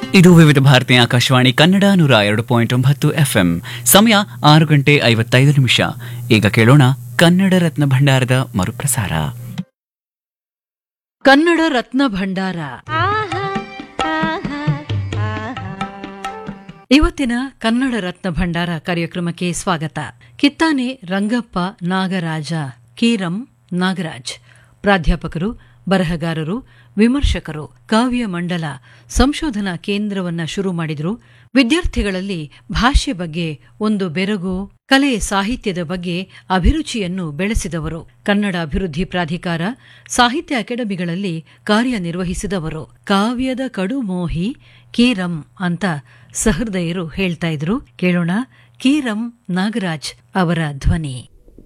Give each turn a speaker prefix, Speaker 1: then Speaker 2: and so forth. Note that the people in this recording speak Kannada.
Speaker 1: ಇದು ವಿವಿಧ ಭಾರತಿ ಆಕಾಶವಾಣಿ ಕನ್ನಡ ನೂರ ಎರಡು ಪಾಯಿಂಟ್ ಒಂಬತ್ತು ಎಫ್ಎಂ ಸಮಯ ಆರು ಗಂಟೆ ಐವತ್ತೈದು ನಿಮಿಷ ಈಗ ಕೇಳೋಣ ಕನ್ನಡ ರತ್ನ ಭಂಡಾರದ ಮರುಪ್ರಸಾರ
Speaker 2: ಕನ್ನಡ ರತ್ನ ಭಂಡಾರ ಇವತ್ತಿನ ಕನ್ನಡ ರತ್ನ ಭಂಡಾರ ಕಾರ್ಯಕ್ರಮಕ್ಕೆ ಸ್ವಾಗತ ಕಿತ್ತಾನೆ ರಂಗಪ್ಪ ನಾಗರಾಜ ಕೀರಂ ನಾಗರಾಜ್ ಪ್ರಾಧ್ಯಾಪಕರು ಬರಹಗಾರರು ವಿಮರ್ಶಕರು ಕಾವ್ಯ ಮಂಡಲ ಸಂಶೋಧನಾ ಕೇಂದ್ರವನ್ನ ಶುರು ಮಾಡಿದ್ರು ವಿದ್ಯಾರ್ಥಿಗಳಲ್ಲಿ ಭಾಷೆ ಬಗ್ಗೆ ಒಂದು ಬೆರಗು ಕಲೆ ಸಾಹಿತ್ಯದ ಬಗ್ಗೆ ಅಭಿರುಚಿಯನ್ನು ಬೆಳೆಸಿದವರು ಕನ್ನಡ ಅಭಿವೃದ್ಧಿ ಪ್ರಾಧಿಕಾರ ಸಾಹಿತ್ಯ ಅಕಾಡೆಮಿಗಳಲ್ಲಿ ಕಾರ್ಯನಿರ್ವಹಿಸಿದವರು ಕಾವ್ಯದ ಕಡುಮೋಹಿ ಕೀರಂ ಅಂತ ಸಹೃದಯರು ಹೇಳ್ತಾ ಇದ್ರು ಕೇಳೋಣ ಕೀರಂ ನಾಗರಾಜ್ ಅವರ ಧ್ವನಿ